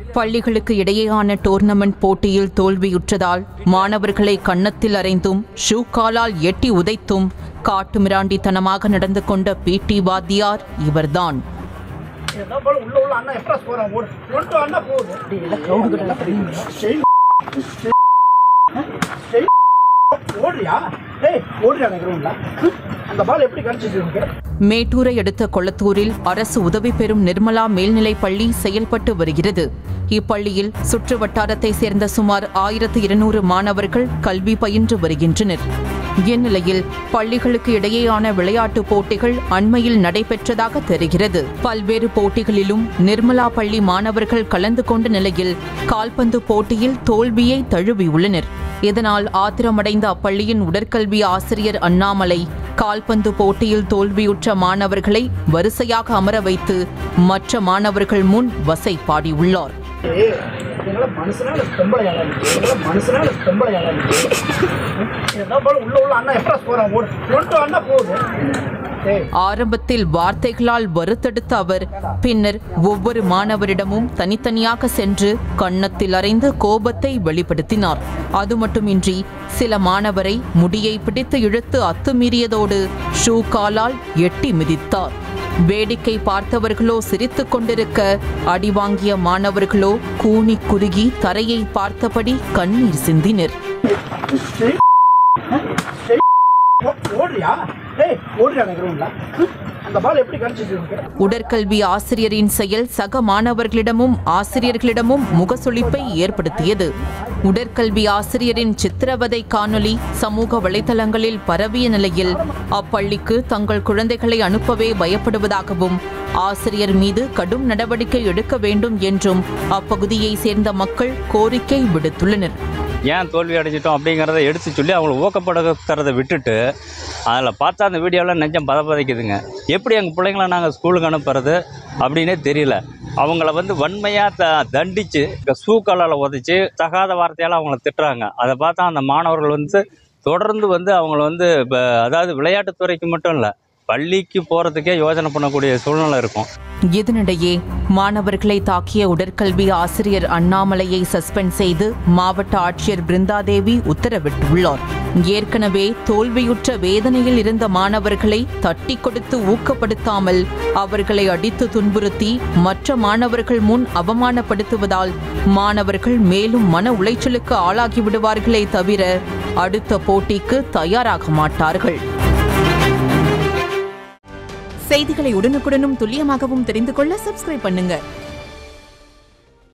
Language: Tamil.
பள்ளிகளுக்கு இடையேயான டோர்னமெண்ட் போட்டியில் தோல்வியுற்றதால் மாணவர்களை கன்னத்தில் அறைந்தும் ஷூ காலால் எட்டி உதைத்தும் காட்டுமிராண்டித்தனமாக நடந்து கொண்ட பிடி வாத்தியார் இவர்தான் என்ன போல உள்ள உள்ள அண்ணா எப்படா போறான் ஓடு ஒன்று அண்ணா போகுது செய். செய். ஓடுறியா டேய் ஓடுறியா அந்த கிரவுண்ட்ல அந்த பால் எப்படி கடிச்சிட்டு இருக்கு மேட்டூரை அடுத்த கொளத்தூரில் அரசு உதவி பெறும் நிர்மலா மேல்நிலைப் பள்ளி செயல்பட்டு வருகிறது இப்பள்ளியில் சுற்று வட்டாரத்தை சேர்ந்த சுமார் ஆயிரத்து இருநூறு மாணவர்கள் கல்வி பயின்று வருகின்றனர் இந்நிலையில் பள்ளிகளுக்கு இடையேயான விளையாட்டுப் போட்டிகள் அண்மையில் நடைபெற்றதாக தெரிகிறது பல்வேறு போட்டிகளிலும் நிர்மலா பள்ளி மாணவர்கள் கலந்து கொண்ட நிலையில் கால்பந்து போட்டியில் தோல்வியை தழுவியுள்ளனர் இதனால் ஆத்திரமடைந்த அப்பள்ளியின் உடற்கல்வி ஆசிரியர் அண்ணாமலை கால்பந்து போட்டியில் தோல்வியுற்ற மாணவர்களை வரிசையாக அமர வைத்து மற்ற மாணவர்கள் முன் வசை பாடியுள்ளார் ஏய், இதனால மனுஷனால பொம்பளையால இருக்கு இதனால மனுஷனால பொம்பளையால இருக்கு என்ன போல உள்ள உள்ள அண்ணா எப்படா போறான் ஓடு ஒன்று அண்ணா போகுது ஏய் ஆரம்பத்தில் வார்த்தைகளால் வருத்தெடுத்த அவர் பின்னர் ஒவ்வொரு மாணவரிடமும் தனித்தனியாக சென்று கன்னத்தில் அறைந்து கோபத்தை வெளிப்படுத்தினார் அது மட்டுமின்றி சில மாணவரை முடியை பிடித்து இழுத்து அத்துமீறியதோடு ஷூ காலால் எட்டி மிதித்தார் வேடிக்கை பார்த்தவர்களோ சிரித்துக் கொண்டிருக்க அடி வாங்கிய மாணவர்களோ கூனி குறுகி தரையை பார்த்தபடி கண்ணீர் சிந்தினர் ஓ- ஓடுறியா டேய் ஓடுறியா அந்த கிரவுண்ட்ல அந்த பால் எப்படி கடிச்சிட்டு இருக்கு உடற்கல்வி ஆசிரியரின் செயல் சக மாணவர்களிடமும் ஆசிரியர்களிடமும் முகசுளிப்பை ஏற்படுத்தியது உடற்கல்வி ஆசிரியரின் சித்திரவதை காணொளி சமூக வலைதளங்களில் பரவிய நிலையில் அப்பள்ளிக்கு தங்கள் குழந்தைகளை அனுப்பவே பயப்படுவதாகவும் ஆசிரியர் மீது கடும் நடவடிக்கை எடுக்க வேண்டும் என்றும் அப்பகுதியை சேர்ந்த மக்கள் கோரிக்கை விடுத்துள்ளனர் ஏன் தோல்வி அடைஞ்சிட்டோம் அப்படிங்கிறத எடுத்து சொல்லி அவங்கள ஊக்கப்படுத்துறதை விட்டுட்டு அதில் பார்த்தா அந்த வீடியோவில் நெஞ்சம் பதப்பதைக்குதுங்க எப்படி எங்கள் பிள்ளைங்கள நாங்கள் ஸ்கூலுக்கு அனுப்புறது அப்படின்னே தெரியல அவங்கள வந்து வன்மையாக த தண்டித்து இந்த சூக்கலால் உதைச்சி தகாத வார்த்தையால் அவங்கள திட்டுறாங்க அதை பார்த்தா அந்த மாணவர்கள் வந்து தொடர்ந்து வந்து அவங்கள வந்து இப்போ அதாவது விளையாட்டுத்துறைக்கு மட்டும் இல்லை பள்ளிக்கு போகிறதுக்கே யோசனை பண்ணக்கூடிய சூழ்நிலை இருக்கும் இதனிடையே மாணவர்களை தாக்கிய உடற்கல்வி ஆசிரியர் அண்ணாமலையை சஸ்பெண்ட் செய்து மாவட்ட ஆட்சியர் பிருந்தாதேவி உத்தரவிட்டுள்ளார் ஏற்கனவே தோல்வியுற்ற வேதனையில் இருந்த மாணவர்களை தட்டி கொடுத்து ஊக்கப்படுத்தாமல் அவர்களை அடித்து துன்புறுத்தி மற்ற மாணவர்கள் முன் அவமானப்படுத்துவதால் மாணவர்கள் மேலும் மன உளைச்சலுக்கு ஆளாகி விடுவார்களே தவிர அடுத்த போட்டிக்கு தயாராக மாட்டார்கள் செய்திகளை உடனுக்குடனும் துல்லியமாகவும் தெரிந்து கொள்ள சப்ஸ்கிரைப் பண்ணுங்க